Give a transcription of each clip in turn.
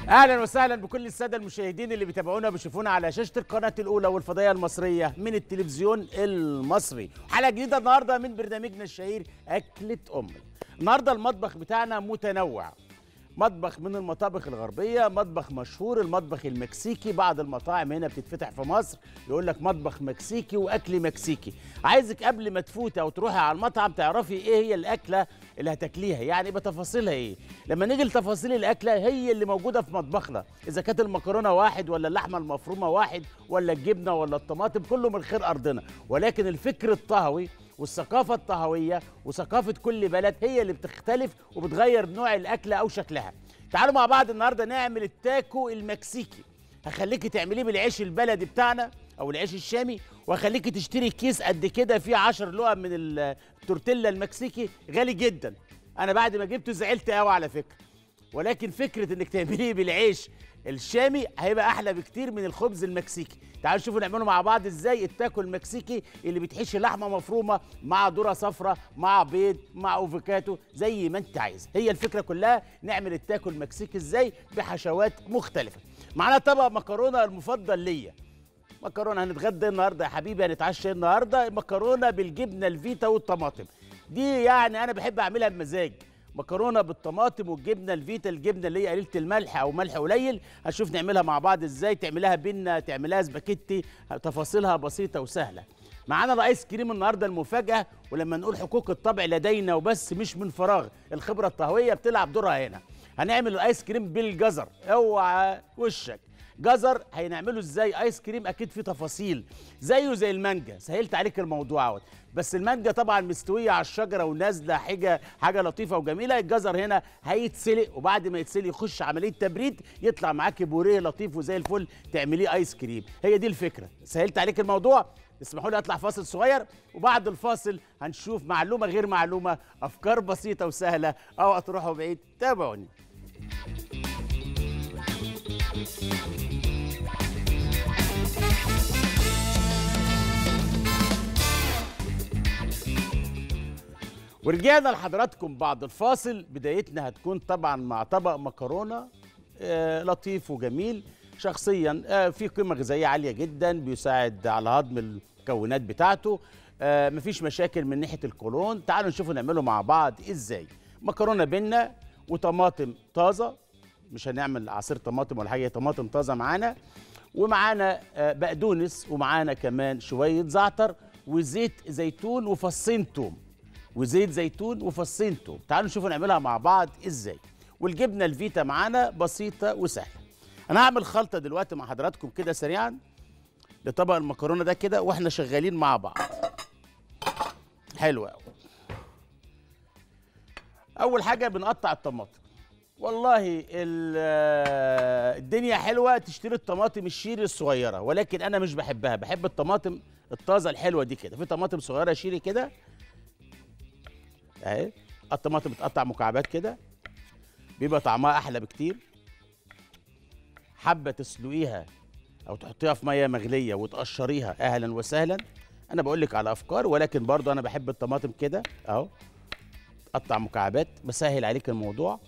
اهلا وسهلا بكل الساده المشاهدين اللي بيتابعونا بيشوفونا على شاشه القناه الاولى والفضائيه المصريه من التلفزيون المصري حلقه جديده النهارده من برنامجنا الشهير اكله امي النهارده المطبخ بتاعنا متنوع مطبخ من المطابخ الغربيه مطبخ مشهور المطبخ المكسيكي بعض المطاعم هنا بتتفتح في مصر يقول لك مطبخ مكسيكي واكل مكسيكي عايزك قبل ما تفوتي او تروحي على المطعم تعرفي ايه هي الاكله اللي هتاكليها يعني بتفاصيلها ايه لما نيجي لتفاصيل الاكله هي اللي موجوده في مطبخنا اذا كانت المكرونه واحد ولا اللحمه المفرومه واحد ولا الجبنه ولا الطماطم كله من خير ارضنا ولكن الفكر الطهوي والثقافة الطهوية وثقافة كل بلد هي اللي بتختلف وبتغير نوع الأكلة أو شكلها تعالوا مع بعض النهاردة نعمل التاكو المكسيكي هخليكي تعمليه بالعيش البلدي بتاعنا أو العيش الشامي وهخليكي تشتري كيس قد كده فيه 10 لقم من التورتيلا المكسيكي غالي جدا أنا بعد ما جبته زعلت قوي على فكرة ولكن فكرة إنك تعمليه بالعيش الشامي هيبقى احلى بكتير من الخبز المكسيكي تعالوا نشوفوا نعمله مع بعض ازاي التاكو المكسيكي اللي بتحشي لحمه مفرومه مع ذره صفراء مع بيض مع اوفوكاتو زي ما انت عايز هي الفكره كلها نعمل التاكو المكسيكي ازاي بحشوات مختلفه معانا طبق مكرونه المفضل ليا مكرونه هنتغدى النهارده يا حبيبي هنتعشى النهارده مكرونه بالجبنه الفيتا والطماطم دي يعني انا بحب اعملها بمزاج مكرونه بالطماطم والجبنه الفيتا الجبنه اللي هي قليله الملح او ملح قليل هنشوف نعملها مع بعض ازاي تعملها بينا تعملها سباكيتي تفاصيلها بسيطه وسهله معانا الايس كريم النهارده المفاجاه ولما نقول حقوق الطبع لدينا وبس مش من فراغ الخبره الطهويه بتلعب دورها هنا هنعمل الايس كريم بالجزر اوعى وشك جزر هنعمله ازاي ايس كريم اكيد فيه تفاصيل زيه زي المانجا سهلت عليك الموضوع اهوت بس المانجا طبعا مستويه على الشجره ونازله حاجه حاجه لطيفه وجميله الجزر هنا هيتسلق وبعد ما يتسلق يخش عمليه تبريد يطلع معاكي بوريه لطيف وزي الفل تعمليه ايس كريم هي دي الفكره سهلت عليك الموضوع اسمحوا لي اطلع فاصل صغير وبعد الفاصل هنشوف معلومه غير معلومه افكار بسيطه وسهله او تروحوا بعيد تابعوني ورجعنا لحضراتكم بعد الفاصل بدايتنا هتكون طبعا مع طبق مكرونه آه لطيف وجميل شخصيا آه في قيمه غذائيه عاليه جدا بيساعد على هضم المكونات بتاعته آه مفيش مشاكل من ناحيه القولون تعالوا نشوفوا نعمله مع بعض ازاي مكرونه بينا وطماطم طازه مش هنعمل عصير طماطم ولا حاجه طماطم طازه معانا ومعانا آه بقدونس ومعانا كمان شويه زعتر وزيت زيتون وفصين توم وزيت زيتون وفصين توم تعالوا نشوفوا نعملها مع بعض ازاي والجبنه الفيتا معانا بسيطه وسهله انا هعمل خلطه دلوقتي مع حضراتكم كده سريعا لطبق المكرونه ده كده واحنا شغالين مع بعض حلو قوي اول حاجه بنقطع الطماطم والله الدنيا حلوه تشتري الطماطم الشيري الصغيره ولكن انا مش بحبها بحب الطماطم الطازه الحلوه دي كده في طماطم صغيره شيري كده اهي الطماطم بتقطع مكعبات كده بيبقى طعمها احلى بكتير حبه تسلقيها او تحطيها في ميه مغليه وتقشريها اهلا وسهلا انا بقول لك على افكار ولكن برضو انا بحب الطماطم كده اهو قطع مكعبات بسهل عليك الموضوع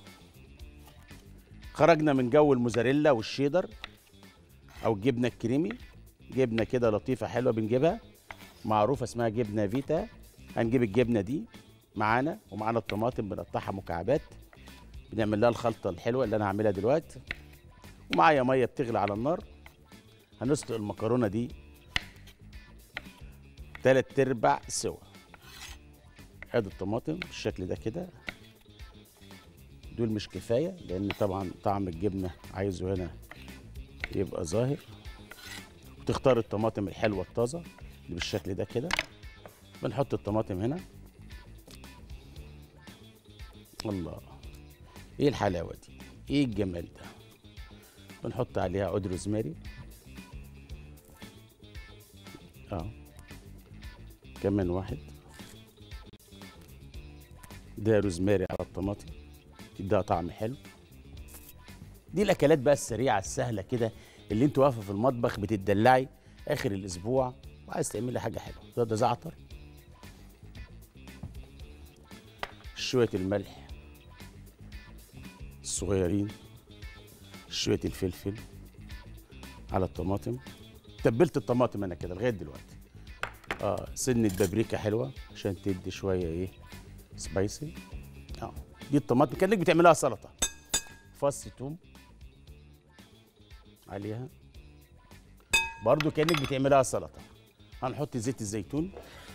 خرجنا من جو الموزاريلا والشيدر او الجبنه الكريمي جبنه كده لطيفه حلوه بنجيبها معروفه اسمها جبنه فيتا هنجيب الجبنه دي معانا ومعانا الطماطم بنقطعها مكعبات بنعمل لها الخلطه الحلوه اللي انا هعملها دلوقتي ومعايا ميه بتغلي على النار هنسلق المكرونه دي تلات ارباع سوا ادي الطماطم بالشكل ده كده دول مش كفايه لان طبعا طعم الجبنه عايزه هنا يبقى ظاهر وتختار الطماطم الحلوه الطازه اللي بالشكل ده كده بنحط الطماطم هنا الله ايه الحلاوه دي ايه الجمال ده بنحط عليها عود روزماري اه كمان واحد ده روزماري على الطماطم تديها طعم حلو دي الاكلات بقى السريعه السهله كده اللي انت واقفه في المطبخ بتدلعي اخر الاسبوع وعايز تعملي حاجه حلوه ده, ده زعتر شويه الملح الصغيرين شويه الفلفل على الطماطم تبلت الطماطم انا كده لغايه دلوقتي اه سنه بابريكا حلوه عشان تدي شويه ايه سبايسي اه دي الطماطم كانك بتعملها سلطه فص توم عليها برضو كانك بتعملها سلطه هنحط زيت الزيتون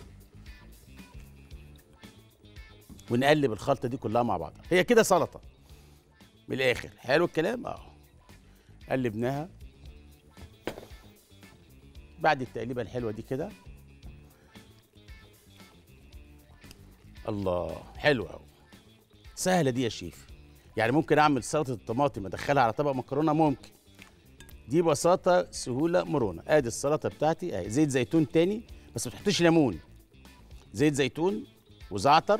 ونقلب الخلطه دي كلها مع بعضها هي كده سلطه من الاخر حلو الكلام اه قلبناها بعد التقليبه الحلوه دي كده الله حلوه قوي سهله دي يا شيف يعني ممكن اعمل سلطه الطماطم ادخلها على طبق مكرونه ممكن دي بساطه سهوله مرونه ادي السلطه بتاعتي اهي زيت زيتون تاني بس ما تحطيش ليمون زيت زيتون وزعتر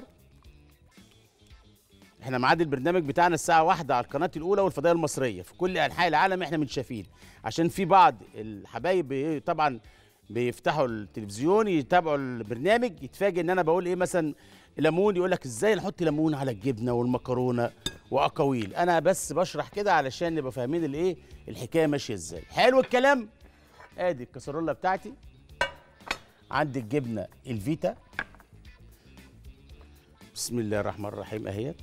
احنا ميعاد البرنامج بتاعنا الساعة واحدة على القناة الأولى والفضائية المصرية في كل أنحاء العالم احنا متشافين عشان في بعض الحبايب بي- طبعا بيفتحوا التلفزيون يتابعوا البرنامج يتفاجئ ان انا بقول ايه مثلا ليمون يقول لك ازاي نحط ليمون على الجبنه والمكرونه واقاويل انا بس بشرح كده علشان نبقى فاهمين الايه الحكايه ماشيه ازاي حلو الكلام ادي الكسرولة بتاعتي عندي الجبنه الفيتا بسم الله الرحمن الرحيم اهيت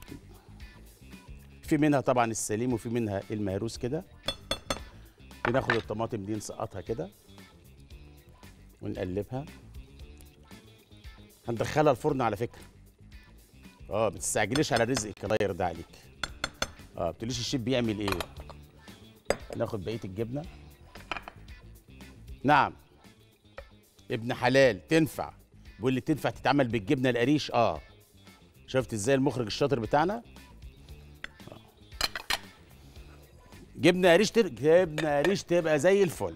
في منها طبعا السليم وفي منها المهروس كده بناخد الطماطم دي نسقطها كده ونقلبها هندخلها الفرن على فكره اه ما تستعجليش على رزقك الله يرضى عليك اه ما بتقوليش الشيف بيعمل ايه ناخد بقيه الجبنه نعم ابن حلال تنفع بيقول لي تنفع تتعمل بالجبنه القريش اه شفت ازاي المخرج الشاطر بتاعنا آه. جبنه قريش تر... جبنه قريش تبقى زي الفل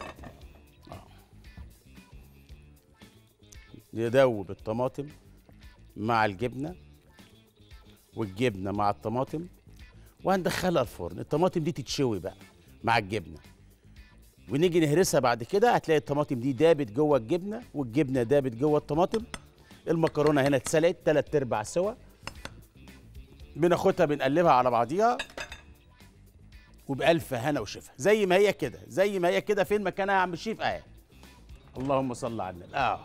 ندوب الطماطم مع الجبنه والجبنه مع الطماطم وهندخلها الفرن الطماطم دي تتشوي بقى مع الجبنه ونيجي نهرسها بعد كده هتلاقي الطماطم دي دابت جوه الجبنه والجبنه دابت جوه الطماطم المكرونه هنا اتسلقت تلات ارباع سوا بناخدها بنقلبها على بعضيها وبألف هنا وشفا زي ما هي كده زي ما هي كده فين مكانها يا عم الشيف اهي اللهم صل على النبي اه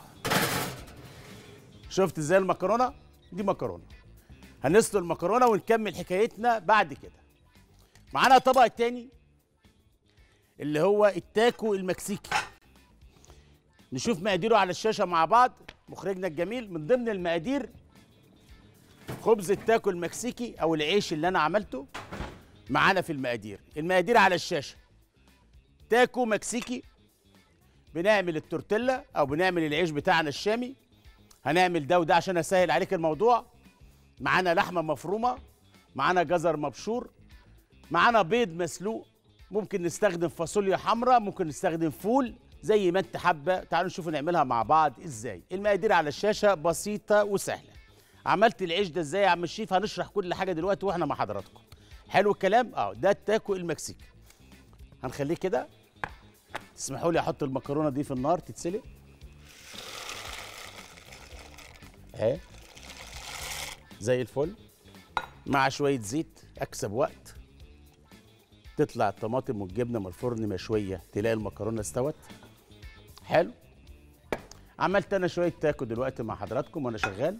شفت ازاي المكرونه دي مكرونه هنسلق المكرونه ونكمل حكايتنا بعد كده معانا طبق تاني اللي هو التاكو المكسيكي نشوف مقاديره على الشاشه مع بعض مخرجنا الجميل من ضمن المقادير خبز التاكو المكسيكي او العيش اللي انا عملته معانا في المقادير المقادير على الشاشه تاكو مكسيكي بنعمل التورتيلا او بنعمل العيش بتاعنا الشامي هنعمل ده وده عشان اسهل عليك الموضوع معانا لحمه مفرومه معانا جزر مبشور معانا بيض مسلوق ممكن نستخدم فاصوليا حمراء ممكن نستخدم فول زي ما انت حابه تعالوا نشوف نعملها مع بعض ازاي المقادير على الشاشه بسيطه وسهله عملت العيش ده ازاي يا عم الشيف هنشرح كل حاجه دلوقتي واحنا مع حضراتكم حلو الكلام اه ده التاكو المكسيكي هنخليه كده تسمحوا لي احط المكرونه دي في النار تتسلق اهي زي الفل مع شويه زيت اكسب وقت تطلع الطماطم والجبنه من الفرن مشويه تلاقي المكرونه استوت حلو عملت انا شويه تاكو دلوقتي مع حضراتكم وانا شغال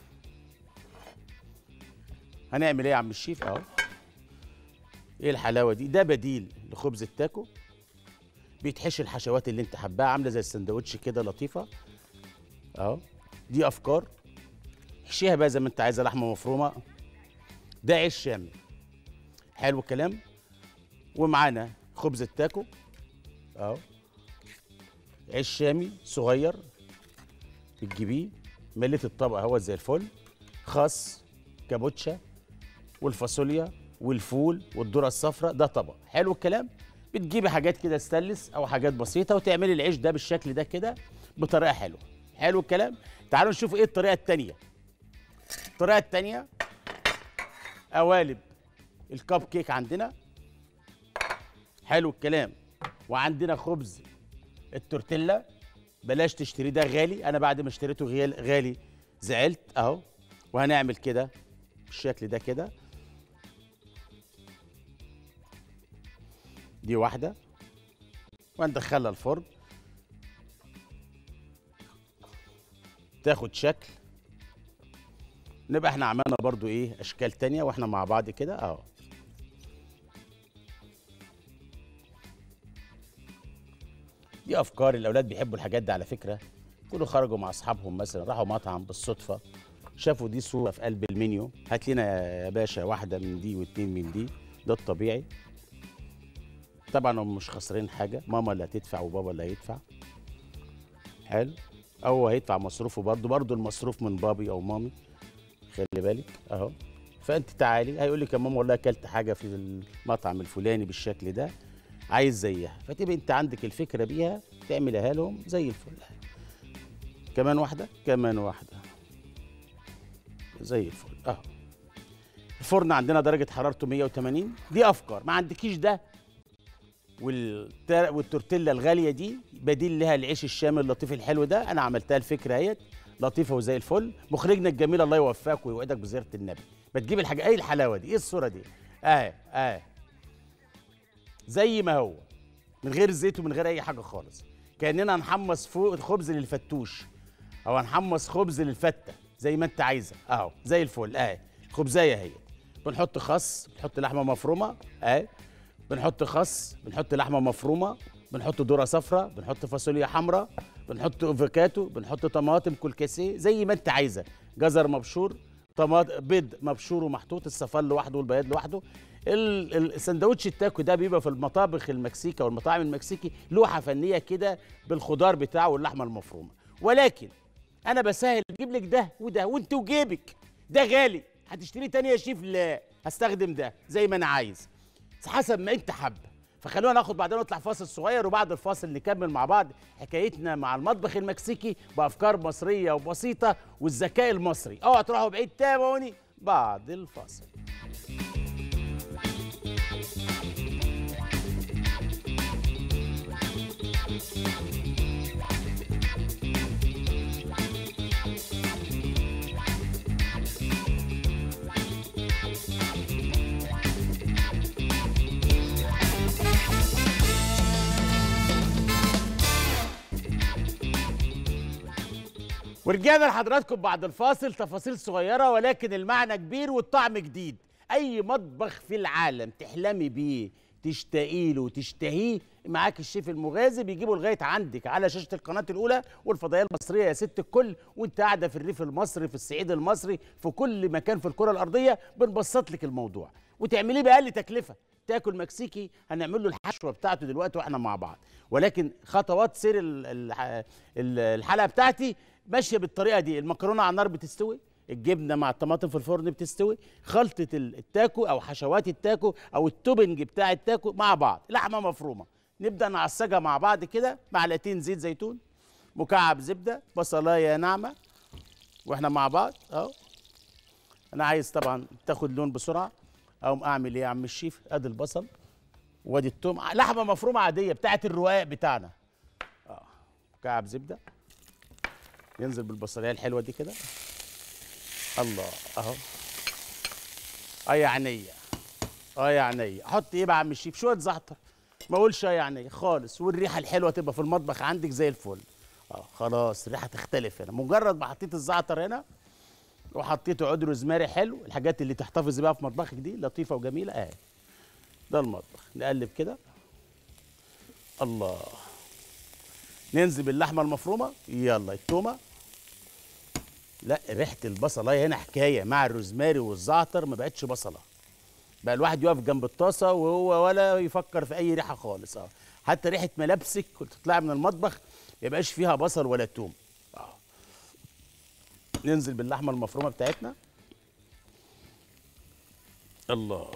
هنعمل ايه يا عم الشيف اهو ايه الحلاوه دي ده بديل لخبز التاكو بيتحشي الحشوات اللي انت حباها عامله زي السندوتش كده لطيفه اهو دي افكار احشيها بقى زي ما انت عايزه لحمه مفرومه ده عيش شامي حلو الكلام ومعانا خبز التاكو اهو عيش شامي صغير بتجيبيه مليت الطبق اهو زي الفل خس كابوتشا والفاصوليا والفول والذره الصفراء ده طبق حلو الكلام بتجيبي حاجات كده ستانلس او حاجات بسيطه وتعملي العيش ده بالشكل ده كده بطريقه حلوه حلو الكلام تعالوا نشوف ايه الطريقه التانيه الطريقه التانيه قوالب الكب كيك عندنا حلو الكلام وعندنا خبز التورتيلا بلاش تشتريه ده غالي انا بعد ما اشتريته غالي, غالي زعلت اهو وهنعمل كده بالشكل ده كده دي واحده وندخلها الفرن تاخد شكل نبقى احنا عملنا برضو ايه اشكال تانية واحنا مع بعض كده اهو دي افكار الاولاد بيحبوا الحاجات دي على فكره كانوا خرجوا مع اصحابهم مثلا راحوا مطعم بالصدفه شافوا دي صوره في قلب المنيو هات لنا يا باشا واحده من دي واتنين من دي ده الطبيعي طبعا هم مش خسرين حاجه ماما اللي هتدفع وبابا اللي هيدفع حلو او هيدفع مصروفه برضه برضه المصروف من بابي او مامي خلي بالك اهو فانت تعالي هيقول لك يا ماما والله اكلت حاجه في المطعم الفلاني بالشكل ده عايز زيها فتبقى انت عندك الفكره بيها تعملها لهم زي الفل كمان واحده كمان واحده زي الفل اهو الفرن عندنا درجه حرارته 180 دي افكار ما عندكيش ده والتر... والتورتيلا الغاليه دي بديل لها العيش الشامي اللطيف الحلو ده انا عملتها الفكره اهيت لطيفه وزي الفل مخرجنا الجميل الله يوفقك ويوعدك بزياره النبي بتجيب الحاجه ايه الحلاوه دي ايه الصوره دي اهي اهي زي ما هو من غير زيت ومن غير اي حاجه خالص كاننا هنحمص فوق خبز للفتوش او هنحمص خبز للفته زي ما انت عايزه اهو زي الفل اهي خبزايه اهي بنحط خس بنحط لحمه مفرومه اهي بنحط خس بنحط لحمه مفرومه بنحط ذره صفراء بنحط فاصوليا حمراء بنحط افوكاتو بنحط طماطم كلكاسيه زي ما انت عايزه جزر مبشور طماط بيض مبشور ومحطوط الصفار لوحده والبياض لوحده ال- ال- السندوتش التاكو ده بيبقى في المطابخ المكسيكي والمطاعم المكسيكي لوحه فنيه كده بالخضار بتاعه واللحمه المفرومه ولكن انا بسهل اجيب لك ده وده وانت وجيبك ده غالي هتشتري تاني يا شيف لا هستخدم ده زي ما انا عايز حسب ما انت حابه فخلونا ناخد بعدين نطلع فاصل صغير وبعد الفاصل نكمل مع بعض حكايتنا مع المطبخ المكسيكي بافكار مصريه وبسيطه والذكاء المصري اوعى تروحوا بعيد تابعوني بعد الفاصل ورجعنا لحضراتكم بعد الفاصل تفاصيل صغيرة ولكن المعنى كبير والطعم جديد أي مطبخ في العالم تحلمي بيه تشتاقي له وتشتهيه معاك الشيف المغازي بيجيبه لغايه عندك على شاشه القناه الاولى والفضائيه المصريه يا ست الكل وانت قاعده في الريف المصري في الصعيد المصري في كل مكان في الكره الارضيه بنبسط لك الموضوع وتعمليه باقل تكلفه تاكل مكسيكي هنعمل له الحشوه بتاعته دلوقتي واحنا مع بعض ولكن خطوات سير ال- ال- ال- الحلقه بتاعتي ماشيه بالطريقه دي المكرونه على النار بتستوي الجبنه مع الطماطم في الفرن بتستوي خلطه ال- التاكو او حشوات التاكو او التوبنج بتاع التاكو مع بعض لحمه مفرومه نبدا نعصجها مع بعض كده معلقتين زيت زيتون مكعب زبده بصلايه ناعمه واحنا مع بعض اهو انا عايز طبعا تاخد لون بسرعه اقوم اعمل ايه يا عم الشيف ادي البصل وادي التوم لحمه مفرومه عاديه بتاعت الرقاق بتاعنا اه مكعب زبده ينزل بالبصليه الحلوه دي كده الله اهو اه يا عينيا اه يا عينيا احط ايه بقى يا عم الشيف شويه زعتر ما اقولش اه يا عينيا خالص والريحه الحلوه تبقى في المطبخ عندك زي الفل اه خلاص الريحه تختلف هنا مجرد ما حطيت الزعتر هنا وحطيت عود روزماري حلو الحاجات اللي تحتفظ بيها في مطبخك دي لطيفه وجميله اهي ده المطبخ نقلب كده الله ننزل باللحمه المفرومه يلا التومه لا ريحه البصله هنا حكايه مع الروزماري والزعتر ما بقتش بصله بقى الواحد يقف جنب الطاسه وهو ولا يفكر في اي ريحه خالص اه حتى ريحه ملابسك كنت تطلعي من المطبخ ما يبقاش فيها بصل ولا توم اه ننزل باللحمه المفرومه بتاعتنا الله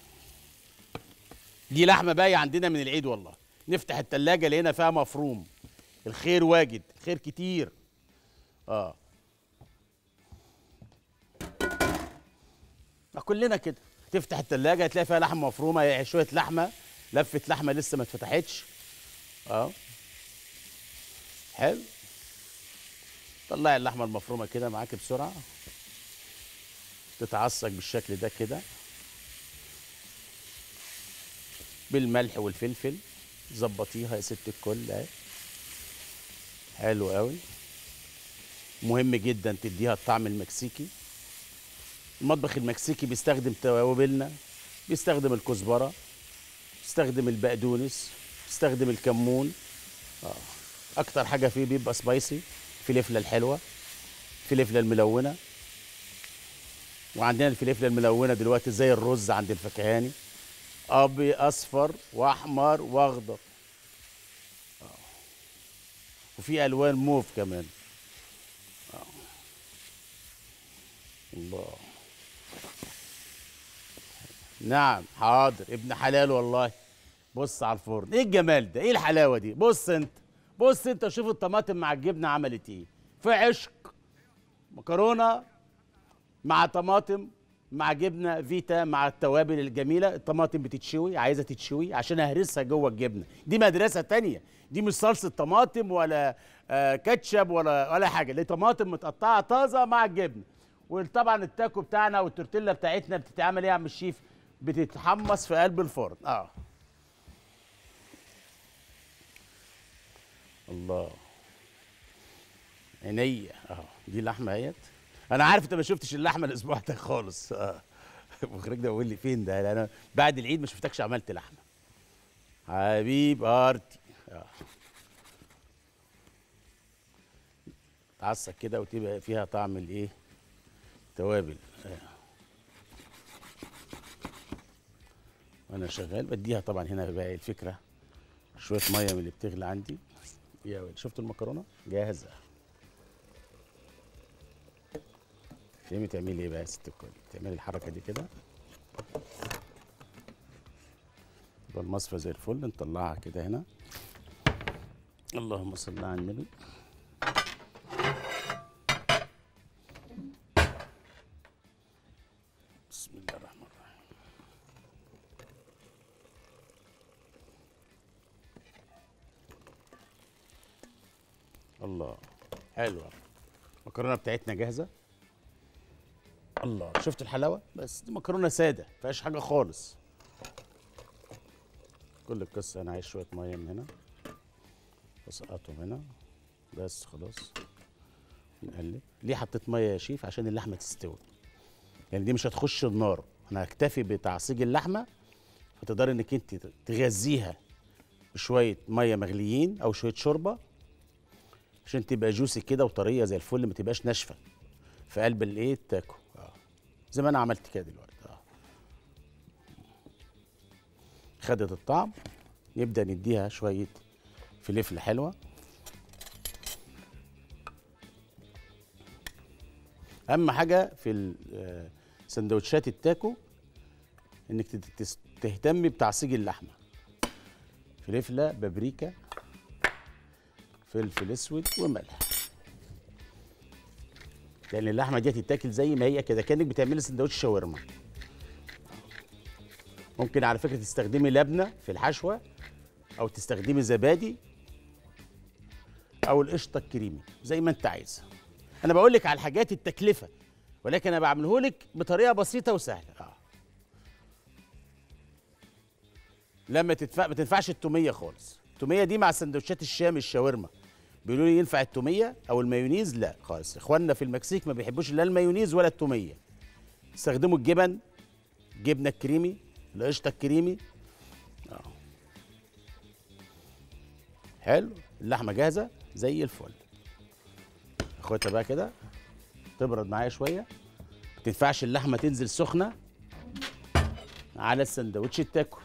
دي لحمه باقيه عندنا من العيد والله نفتح التلاجة لقينا فيها مفروم الخير واجد خير كتير اه ما كلنا كده تفتح التلاجة هتلاقي فيها لحمه مفرومه يعني شويه لحمه لفه لحمه لسه ما اتفتحتش اه حلو طلعي اللحمه المفرومه كده معاك بسرعه تتعصج بالشكل ده كده بالملح والفلفل ظبطيها يا ست الكل اهي حلو قوي مهم جدا تديها الطعم المكسيكي المطبخ المكسيكي بيستخدم توابلنا بيستخدم الكزبره بيستخدم البقدونس بيستخدم الكمون آه. اكتر حاجه فيه بيبقى سبايسي فلفله الحلوه فلفله الملونه وعندنا الفلفله الملونه دلوقتي زي الرز عند الفكهاني ابي اصفر واحمر واخضر آه. وفي الوان موف كمان آه. الله نعم حاضر ابن حلال والله بص على الفرن ايه الجمال ده ايه الحلاوه دي بص انت بص انت شوف الطماطم مع الجبنه عملت ايه في عشق مكرونه مع طماطم مع جبنه فيتا مع التوابل الجميله الطماطم بتتشوي عايزه تتشوي عشان اهرسها جوه الجبنه دي مدرسه تانية دي مش صلصه طماطم ولا آه كاتشب ولا ولا حاجه دي طماطم متقطعه طازه مع الجبنه وطبعا التاكو بتاعنا والتورتيلا بتاعتنا بتتعمل ايه يا عم الشيف بتتحمص في قلب الفرن اه الله عينيا اه دي اللحمه اهيت انا عارف انت ما شفتش اللحمه الاسبوع ده خالص اه المخرج ده بيقول لي فين ده انا بعد العيد ما شفتكش عملت لحمه حبيب ارتي اه تعصق كده وتبقى فيها طعم الايه توابل آه. وانا شغال بديها طبعا هنا بقى الفكره شويه ميه من اللي بتغلي عندي يا ولد شفتوا المكرونه جاهزه فهمي تعملي ايه بقى يا ست الكل تعملي الحركه دي كده يبقى المصفى زي الفل نطلعها كده هنا اللهم صل على النبي بسم الله الرحمن الرحيم الله حلوه المكرونه بتاعتنا جاهزه الله شفت الحلاوه بس دي مكرونه ساده ما فيهاش حاجه خالص كل القصه انا عايز شويه ميه من هنا بسقطهم هنا بس خلاص نقلب ليه حطيت ميه يا شيف عشان اللحمه تستوي يعني دي مش هتخش النار انا هكتفي بتعصيج اللحمه فتقدري انك انت تغذيها بشويه ميه مغليين او شويه شوربه عشان تبقى جوسي كده وطريه زي الفل ما تبقاش ناشفه في قلب الايه التاكو اه زي ما انا عملت كده دلوقتي اه خدت الطعم نبدا نديها شويه فلفل حلوه اهم حاجه في ال- آه، سندوتشات التاكو انك تت- تس- تهتمي بتعصيج اللحمه فلفله بابريكا فلفل اسود وملح لان اللحمه دي هتتاكل زي ما هي كده كانك بتعملي سندوتش شاورما ممكن على فكره تستخدمي لبنه في الحشوه او تستخدمي زبادي او القشطه الكريمي زي ما انت عايزه انا بقول لك على الحاجات التكلفه ولكن انا بعمله لك بطريقه بسيطه وسهله اه لما تدفع ما تنفعش التوميه خالص التوميه دي مع سندوتشات الشام الشاورما بيقولوا لي ينفع التوميه او المايونيز لا خالص اخواننا في المكسيك ما بيحبوش لا المايونيز ولا التوميه استخدموا الجبن جبنه الكريمي القشطه الكريمي اه حلو اللحمه جاهزه زي الفل اخواتها بقى كده تبرد معايا شويه ما تنفعش اللحمه تنزل سخنه على السندوتش التاكو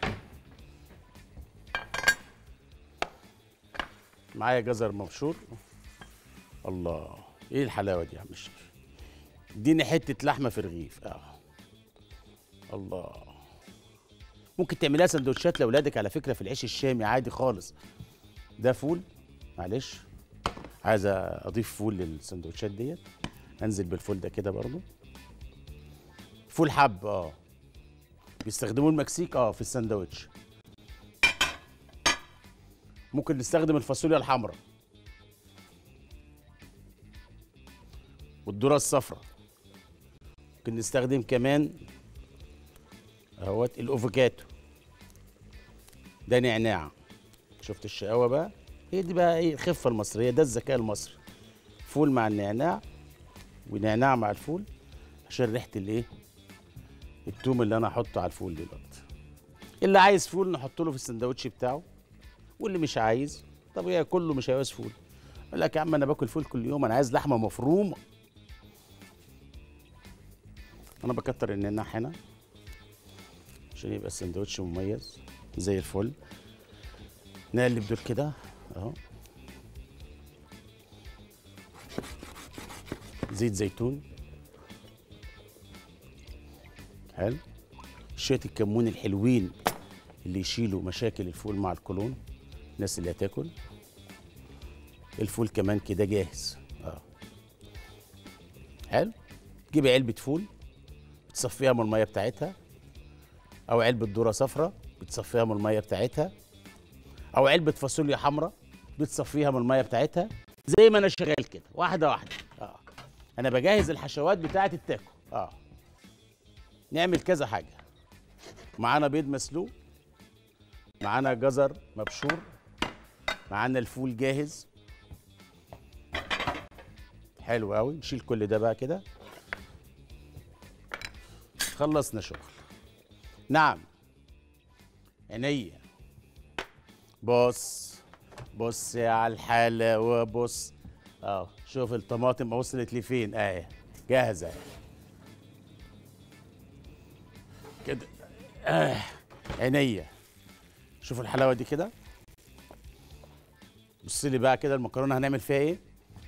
معايا جزر مبشور الله ايه الحلاوه دي يا عم الشيف اديني حته لحمه في رغيف اه الله ممكن تعملها سندوتشات لاولادك على فكره في العيش الشامي عادي خالص ده فول معلش عايز اضيف فول للسندوتشات ديت انزل بالفول ده كده برضو فول حب اه بيستخدموه المكسيك اه في السندوتش ممكن نستخدم الفاصوليا الحمراء والذره الصفراء ممكن نستخدم كمان اهوت الافوكاتو ده نعناع شفت الشقاوه بقى هي دي بقى ايه الخفه المصريه ده الذكاء المصري فول مع النعناع ونعناع مع الفول عشان ريحه الايه التوم اللي انا هحطه على الفول دلوقتي اللي عايز فول نحط له في السندوتش بتاعه واللي مش عايز طب هي كله مش هيعوز فول يقول لك يا عم انا باكل فول كل يوم انا عايز لحمه مفرومه انا بكتر النعناع هنا عشان يبقى السندوتش مميز زي الفل نقلب دول كده اهو زيت زيتون حلو شويه الكمون الحلوين اللي يشيلوا مشاكل الفول مع القولون الناس اللي هتاكل الفول كمان كده جاهز اه حلو تجيبي علبه فول تصفيها من الميه بتاعتها او علبه ذره صفراء بتصفيها من الميه بتاعتها او علبه فاصوليا حمراء بتصفيها من الميه بتاعتها زي ما انا شغال كده واحده واحده اه انا بجهز الحشوات بتاعه التاكو اه نعمل كذا حاجه معانا بيض مسلوق معانا جزر مبشور معانا الفول جاهز حلو قوي نشيل كل ده بقى كده خلصنا شغل نعم عينيا بص بص يا على الحالة وبص اه شوف الطماطم وصلت لفين اهي جاهزة كده اه عينيا شوف الحلاوة دي كده بص لي بقى كده المكرونة هنعمل فيها ايه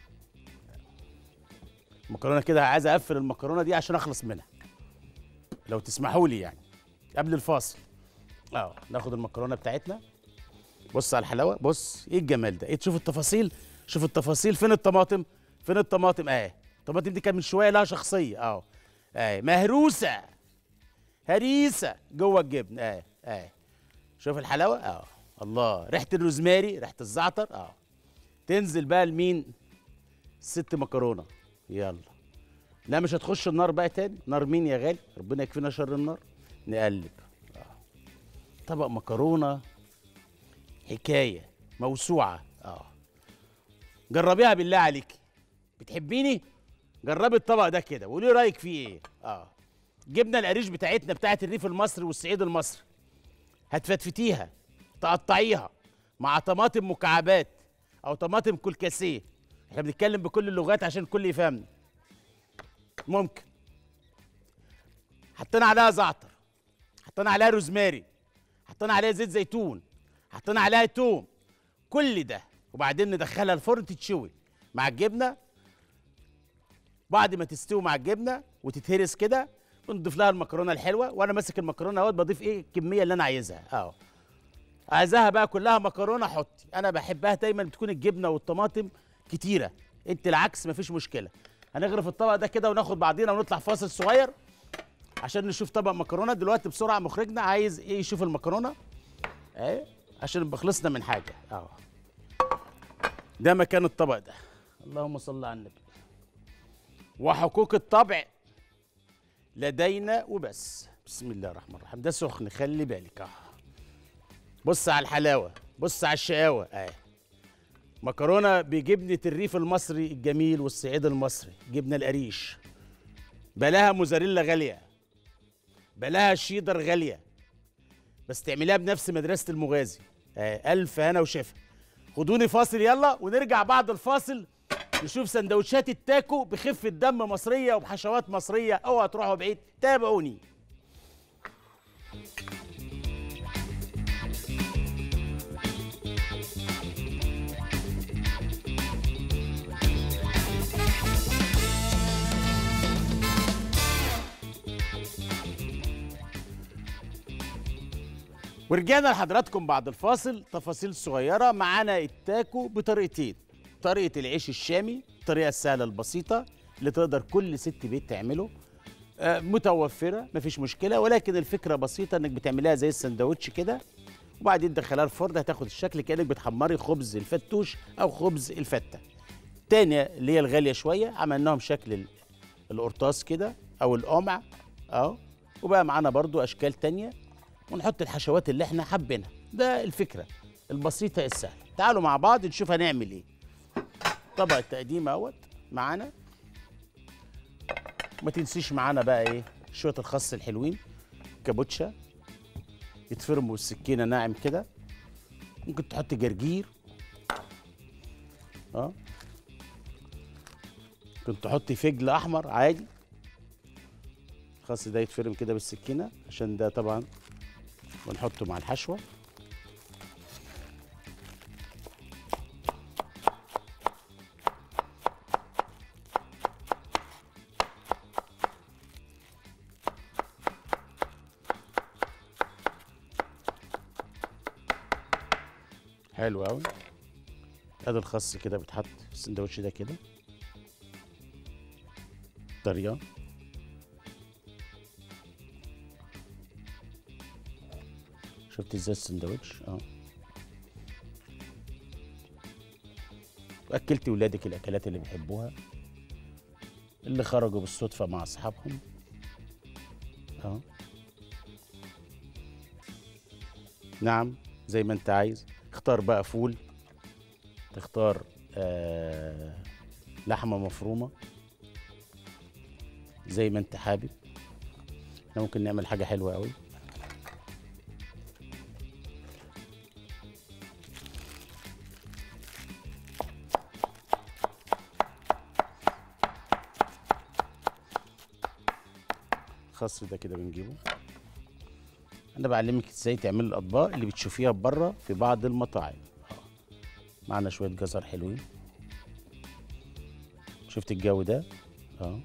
المكرونة كده عايز اقفل المكرونة دي عشان اخلص منها لو تسمحوا لي يعني قبل الفاصل اه ناخد المكرونه بتاعتنا بص على الحلاوه بص ايه الجمال ده ايه تشوف التفاصيل شوف التفاصيل فين الطماطم فين الطماطم اهي الطماطم دي كان من شويه لها شخصيه اه اهي مهروسه هريسه جوه الجبن اهي اهي شوف الحلاوه اه الله ريحه الروزماري ريحه الزعتر اه تنزل بقى لمين ست مكرونه يلا لا مش هتخش النار بقى تاني نار مين يا غالي ربنا يكفينا شر النار نقلب آه. طبق مكرونه حكايه موسوعه اه جربيها بالله عليك بتحبيني جربي الطبق ده كده وقولي رايك فيه ايه اه جبنا القريش بتاعتنا بتاعت الريف المصري والصعيد المصري هتفتفتيها تقطعيها مع طماطم مكعبات او طماطم كلكاسيه احنا بنتكلم بكل اللغات عشان الكل يفهمنا ممكن حطينا عليها زعتر حطينا عليها روزماري حطينا عليها زيت زيتون حطينا عليها توم كل ده وبعدين ندخلها الفرن تتشوي مع الجبنه بعد ما تستوي مع الجبنه وتتهرس كده ونضيف لها المكرونه الحلوه وانا ماسك المكرونه اهوت بضيف ايه الكميه اللي انا عايزها اهو عايزاها بقى كلها مكرونه حطي انا بحبها دايما بتكون الجبنه والطماطم كتيره انت العكس مفيش مشكله هنغرف الطبق ده كده وناخد بعضينا ونطلع فاصل صغير عشان نشوف طبق مكرونه دلوقتي بسرعه مخرجنا عايز ايه يشوف المكرونه اهي عشان نبقى خلصنا من حاجه اهو ده مكان الطبق ده اللهم صل على النبي وحقوق الطبع لدينا وبس بسم الله الرحمن الرحيم ده سخن خلي بالك اه بص على الحلاوه بص على الشقاوه اهي مكرونه بجبنه الريف المصري الجميل والصعيد المصري جبنه القريش بلاها موزاريلا غاليه بلاها شيدر غاليه بس تعمليها بنفس مدرسه المغازي آه الف هنا وشفا خدوني فاصل يلا ونرجع بعد الفاصل نشوف سندوتشات التاكو بخفه دم مصريه وبحشوات مصريه اوعى تروحوا بعيد تابعوني ورجعنا لحضراتكم بعد الفاصل تفاصيل صغيرة معانا التاكو بطريقتين طريقة العيش الشامي الطريقة السهلة البسيطة اللي تقدر كل ست بيت تعمله آه، متوفرة مفيش مشكلة ولكن الفكرة بسيطة انك بتعملها زي السندوتش كده وبعدين تدخلها الفرن هتاخد الشكل كأنك بتحمري خبز الفتوش او خبز الفتة التانية اللي هي الغالية شوية عملناهم شكل ال- القرطاس كده او القمع اهو وبقى معانا برضو اشكال تانية ونحط الحشوات اللي احنا حابينها ده الفكره البسيطه السهله تعالوا مع بعض نشوف هنعمل ايه طبق التقديم اهوت معانا ما تنسيش معانا بقى ايه شويه الخس الحلوين كابوتشا يتفرموا بالسكينه ناعم كده ممكن تحط جرجير اه ممكن تحطي فجل احمر عادي الخس ده يتفرم كده بالسكينه عشان ده طبعا ونحطه مع الحشوه حلو قوي ادي الخس كده بيتحط في السندوتش ده كده طريقه شفت ازاي السندوتش اه واكلت ولادك الاكلات اللي بيحبوها اللي خرجوا بالصدفه مع اصحابهم اه نعم زي ما انت عايز اختار بقى فول تختار آه لحمه مفرومه زي ما انت حابب احنا ممكن نعمل حاجه حلوه قوي الخس ده كده بنجيبه انا بعلمك ازاي تعمل الاطباق اللي بتشوفيها بره في بعض المطاعم آه. معنا شويه جزر حلوين شفت الجو ده اه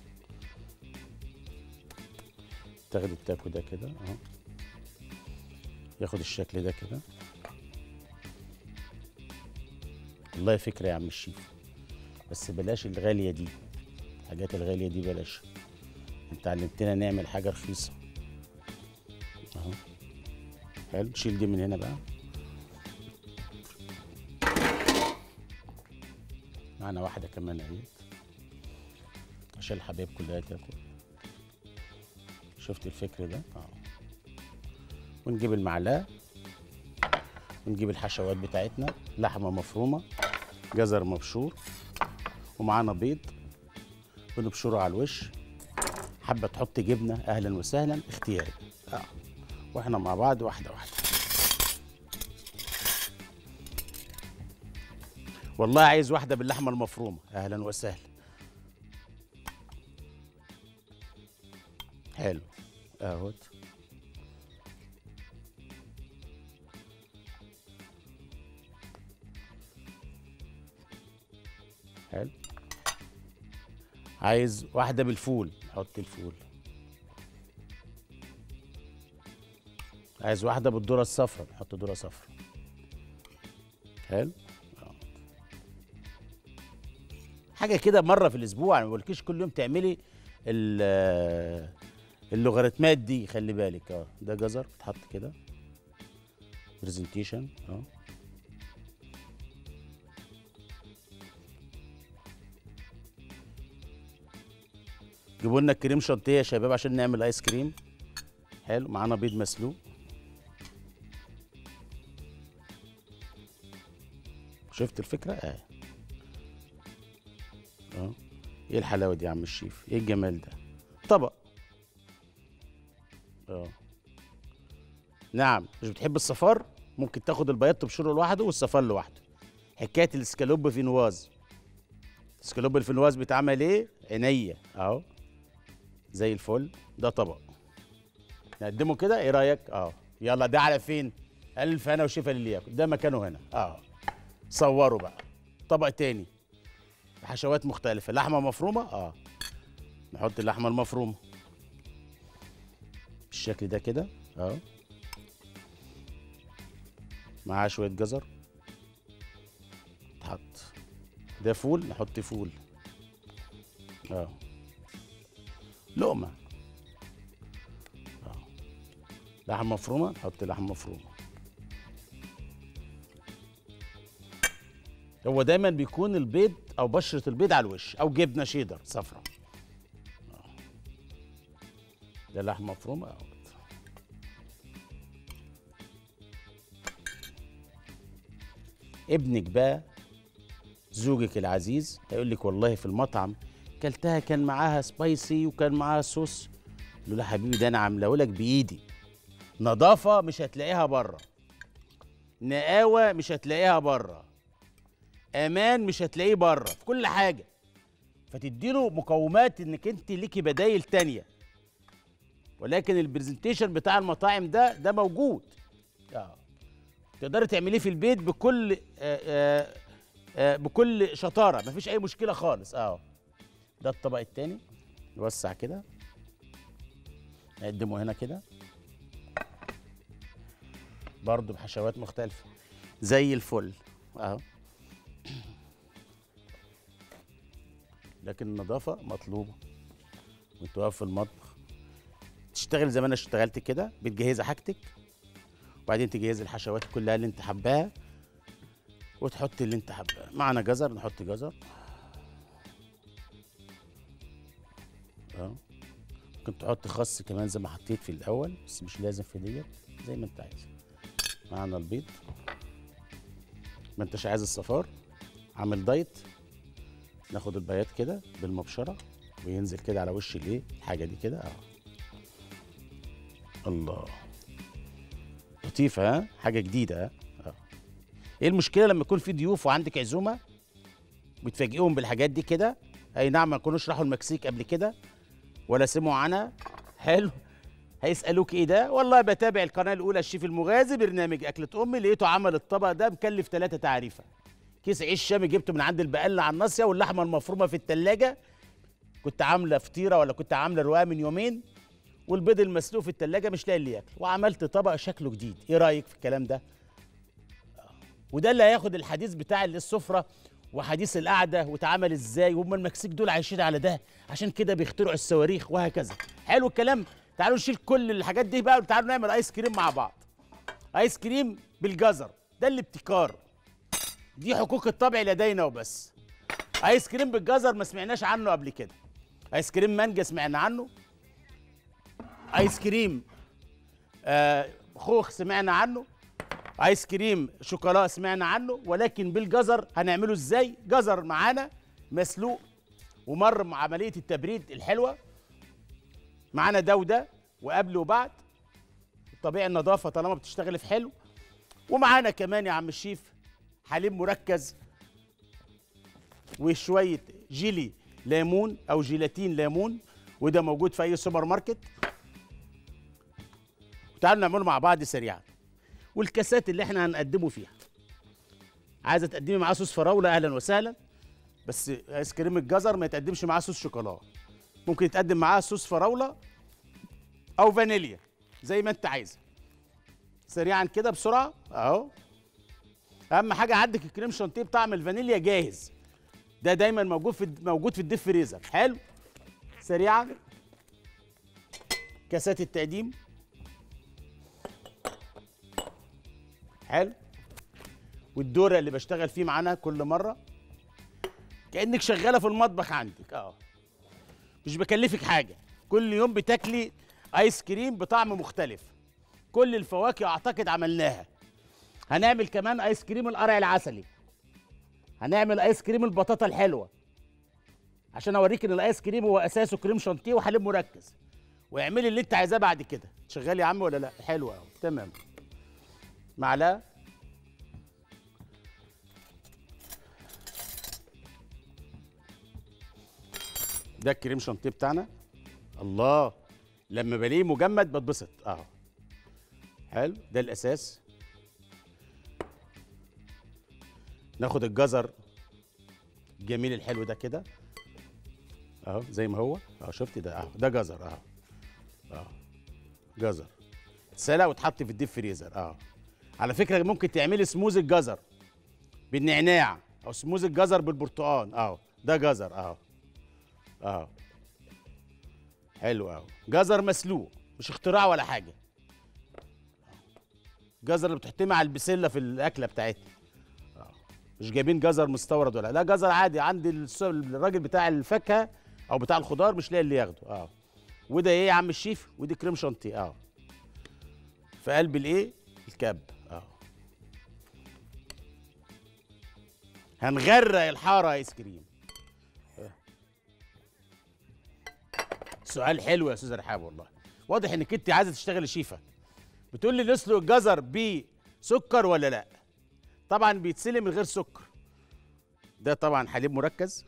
تاخد التاكو ده كده اه ياخد الشكل ده كده والله فكره يا عم الشيف بس بلاش الغاليه دي الحاجات الغاليه دي بلاش انت علمتنا نعمل حاجه رخيصه اهو حلو شيل دي من هنا بقى معنا واحده كمان اهيت عشان الحبايب كلها تاكل شفت الفكر ده اه ونجيب المعلقه ونجيب الحشوات بتاعتنا لحمه مفرومه جزر مبشور ومعانا بيض ونبشره على الوش حابه تحط جبنه اهلا وسهلا اختياري اه واحنا مع بعض واحده واحده والله عايز واحده باللحمه المفرومه اهلا وسهلا حلو اهوت حلو عايز واحدة بالفول حط الفول عايز واحدة بالذرة الصفراء نحط ذرة صفراء حلو آه. حاجة كده مرة في الأسبوع ما بقولكيش كل يوم تعملي ال- اللوغاريتمات دي خلي بالك اه ده جزر بتحط كده برزنتيشن اه جيبوا لنا كريم شانتيه يا شباب عشان نعمل ايس كريم حلو معانا بيض مسلوق شفت الفكره اه اه ايه الحلاوه دي يا عم الشيف ايه الجمال ده طبق اه نعم مش بتحب الصفار ممكن تاخد البياض تبشره لوحده والصفار لوحده حكايه الاسكالوب فينواز الاسكالوب الفينواز بيتعمل ايه عينيا اهو زي الفل ده طبق نقدمه كده ايه رايك اه يلا ده على فين الف هنا وشفا للي ياكل ده مكانه هنا اه صوروا بقى طبق تاني حشوات مختلفه لحمه مفرومه اه نحط اللحمه المفرومه بالشكل ده كده اه معاه شويه جزر تحط ده فول نحط فول اه لقمه اه لحمه مفرومه نحط لحمه مفرومه هو دايما بيكون البيض او بشره البيض على الوش او جبنه شيدر صفرا آه. ده لحمه مفرومه اهوت ابنك بقى زوجك العزيز هيقول لك والله في المطعم كلتها كان معاها سبايسي وكان معاها صوص له لا حبيبي ده انا عامله لك بايدي نظافه مش هتلاقيها بره نقاوه مش هتلاقيها بره امان مش هتلاقيه بره في كل حاجه فتديله مقومات انك انت ليكي بدايل تانية ولكن البرزنتيشن بتاع المطاعم ده ده موجود اه تقدري تعمليه في البيت بكل آه آه آه بكل شطاره مفيش اي مشكله خالص اه ده الطبق التاني نوسع كده نقدمه هنا كده برضه بحشوات مختلفه زي الفل اهو لكن النظافه مطلوبه وانت واقف في المطبخ تشتغل زي ما انا اشتغلت كده بتجهزي حاجتك وبعدين تجهزي الحشوات كلها اللي انت حباها وتحطي اللي انت حباه معنا جزر نحط جزر اه ممكن تحط خس كمان زي ما حطيت في الاول بس مش لازم في ديت زي ما انت عايز معنا البيض ما انتش عايز الصفار عامل دايت ناخد البياض كده بالمبشره وينزل كده على وش الايه الحاجه دي كده اه الله لطيفه ها حاجه جديده ها اه ايه المشكله لما يكون في ضيوف وعندك عزومه وتفاجئهم بالحاجات دي كده اي نعم ما يكونوش راحوا المكسيك قبل كده ولا سمعوا عنها حلو هيسالوك ايه ده والله بتابع القناه الاولى الشيف المغازي برنامج اكله امي لقيته عمل الطبق ده مكلف ثلاثة تعريفه كيس عيش شامي جبته من عند البقال على الناصيه واللحمه المفرومه في التلاجة كنت عامله فطيره ولا كنت عامله رقاق من يومين والبيض المسلوق في التلاجة مش لاقي اللي ياكل وعملت طبق شكله جديد ايه رايك في الكلام ده وده اللي هياخد الحديث بتاع السفره وحديث القعده واتعمل ازاي وهم المكسيك دول عايشين على ده عشان كده بيخترعوا الصواريخ وهكذا حلو الكلام تعالوا نشيل كل الحاجات دي بقى وتعالوا نعمل ايس كريم مع بعض ايس كريم بالجزر ده الابتكار دي حقوق الطبع لدينا وبس ايس كريم بالجزر ما سمعناش عنه قبل كده ايس كريم مانجا سمعنا عنه ايس كريم آه خوخ سمعنا عنه ايس كريم شوكولا سمعنا عنه ولكن بالجزر هنعمله ازاي جزر معانا مسلوق ومر مع عمليه التبريد الحلوه معانا ده وده وقبل وبعد طبيعي النظافه طالما بتشتغل في حلو ومعانا كمان يا عم الشيف حليب مركز وشويه جيلي ليمون او جيلاتين ليمون وده موجود في اي سوبر ماركت تعالوا نعمله مع بعض سريعا والكاسات اللي احنا هنقدمه فيها عايزه تقدمي معاه صوص فراوله اهلا وسهلا بس ايس كريم الجزر ما يتقدمش معاه صوص شوكولا ممكن يتقدم معاه صوص فراوله او فانيليا زي ما انت عايزه سريعا كده بسرعه اهو اهم حاجه عندك الكريم شانتيه بطعم الفانيليا جاهز ده دايما موجود في موجود في الديب فريزر حلو سريعا كاسات التقديم حلو والدوره اللي بشتغل فيه معانا كل مره كانك شغاله في المطبخ عندك اه مش بكلفك حاجه كل يوم بتاكلي ايس كريم بطعم مختلف كل الفواكه اعتقد عملناها هنعمل كمان ايس كريم القرع العسلي هنعمل ايس كريم البطاطا الحلوه عشان اوريك ان الايس كريم هو اساسه كريم شانتيه وحليب مركز واعملي اللي انت عايزاه بعد كده شغال يا عم ولا لا حلو قوي تمام معلقه ده الكريم شانتيه بتاعنا الله لما بلاقيه مجمد بتبسط اهو حلو ده الاساس ناخد الجزر الجميل الحلو ده كده اهو زي ما هو اهو شفتي ده اهو ده جزر اهو اهو جزر اتسلق واتحط في الديب فريزر اهو على فكره ممكن تعملي سموز الجزر بالنعناع او سموز الجزر بالبرتقال اهو ده جزر اهو اهو حلو اهو جزر مسلوق مش اختراع ولا حاجه جزر اللي بتحطيه مع البسله في الاكله بتاعتنا آه. مش جايبين جزر مستورد ولا لا جزر عادي عند الس- الراجل بتاع الفاكهه او بتاع الخضار مش لاقي اللي ياخده اه وده ايه يا عم الشيف ودي كريم شانتيه اه في قلب الايه الكب اه هنغرق الحاره ايس كريم سؤال حلو يا استاذ رحاب والله واضح انك انت عايزه تشتغلي شيفه بتقول لي نسلق الجزر بسكر ولا لا طبعا بيتسلق من غير سكر ده طبعا حليب مركز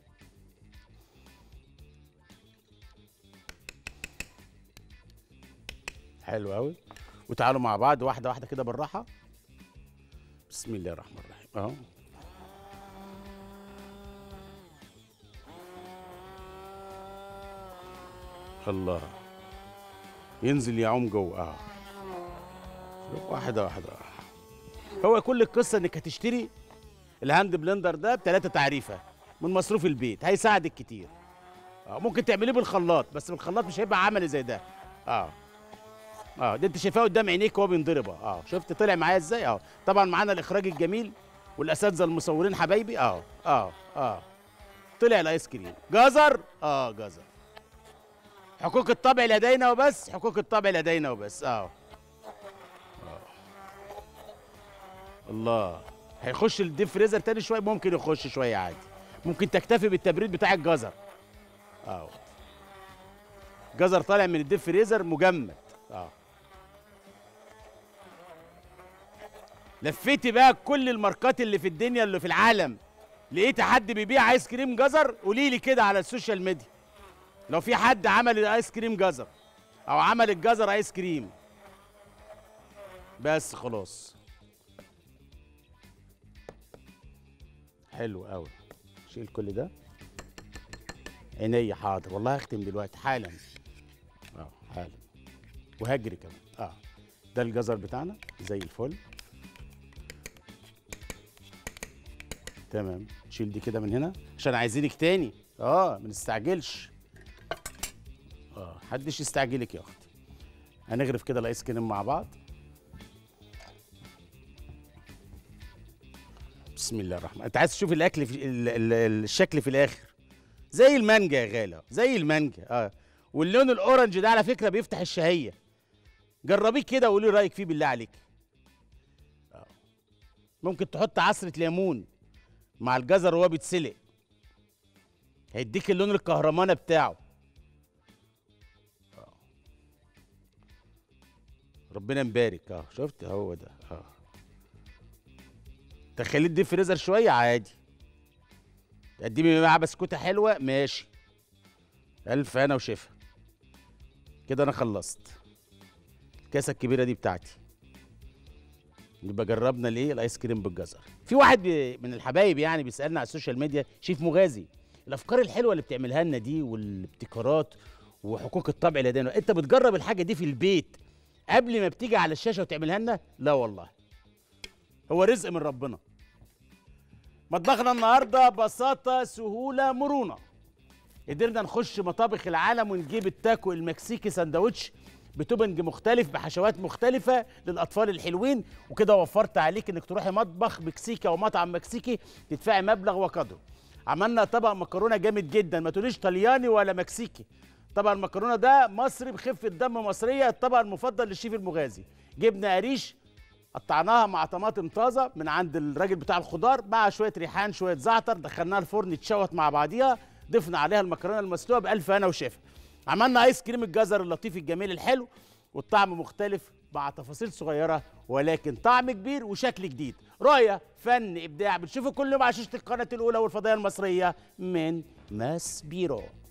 حلو قوي وتعالوا مع بعض واحده واحده كده بالراحه بسم الله الرحمن الرحيم اهو الله ينزل يعوم جوه اه واحده واحده هو كل القصه انك هتشتري الهاند بلندر ده بثلاثه تعريفه من مصروف البيت هيساعدك كتير اه ممكن تعمليه بالخلاط بس بالخلاط مش هيبقى عملي زي ده اه اه ده انت شايفاه قدام عينيك وهو بينضرب اه شفت طلع معايا ازاي اه طبعا معانا الاخراج الجميل والاساتذه المصورين حبايبي اه اه اه طلع الايس كريم جزر اه جزر حقوق الطبع لدينا وبس حقوق الطبع لدينا وبس اه الله هيخش الديب فريزر تاني شويه ممكن يخش شويه عادي ممكن تكتفي بالتبريد بتاع الجزر اه جزر طالع من الديب فريزر مجمد اه لفيتي بقى كل الماركات اللي في الدنيا اللي في العالم لقيت حد بيبيع ايس كريم جزر قولي لي كده على السوشيال ميديا لو في حد عمل الايس كريم جزر او عمل الجزر ايس كريم بس خلاص حلو قوي شيل كل ده عينيا حاضر والله هختم دلوقتي حالا اه حالا وهجري كمان اه ده الجزر بتاعنا زي الفل تمام شيل دي كده من هنا عشان عايزينك تاني اه ما نستعجلش اه محدش يستعجلك يا اختي هنغرف كده الايس كريم مع بعض بسم الله الرحمن انت عايز تشوف الاكل في ال... ال... ال- الشكل في الاخر زي المانجا يا غاله زي المانجا اه واللون الاورنج ده على فكره بيفتح الشهيه جربيه كده وقولي رايك فيه بالله عليك آه. ممكن تحط عصره ليمون مع الجزر وهو بيتسلق هيديك اللون الكهرمانه بتاعه آه. ربنا مبارك اه شفت هو ده اه تخليه الديب فريزر شويه عادي تقدمي معاه بسكوته حلوه ماشي الف انا وشفا كده انا خلصت الكاسه الكبيره دي بتاعتي يبقى جربنا الايه الايس كريم بالجزر في واحد بي- من الحبايب يعني بيسالنا على السوشيال ميديا شيف مغازي الافكار الحلوه اللي بتعملها لنا دي والابتكارات وحقوق الطبع لدينا انت بتجرب الحاجه دي في البيت قبل ما بتيجي على الشاشه وتعملها لنا لا والله هو رزق من ربنا مطبخنا النهارده بساطه سهوله مرونه قدرنا نخش مطابخ العالم ونجيب التاكو المكسيكي سندوتش بتوبنج مختلف بحشوات مختلفة للأطفال الحلوين وكده وفرت عليك إنك تروحي مطبخ مكسيكي أو مطعم مكسيكي تدفعي مبلغ وقدره. عملنا طبق مكرونة جامد جدا ما تقوليش طلياني ولا مكسيكي. طبق المكرونة ده مصري بخفة دم مصرية الطبق المفضل للشيف المغازي. جبنا قريش قطعناها مع طماطم طازه من عند الراجل بتاع الخضار مع شويه ريحان شويه زعتر دخلناها الفرن اتشوت مع بعضيها ضفنا عليها المكرونه المسلوقه بالف هنا وشفا عملنا ايس كريم الجزر اللطيف الجميل الحلو والطعم مختلف مع تفاصيل صغيره ولكن طعم كبير وشكل جديد رؤيه فن ابداع بتشوفوا كل يوم على شاشه القناه الاولى والفضائيه المصريه من ماس بيرو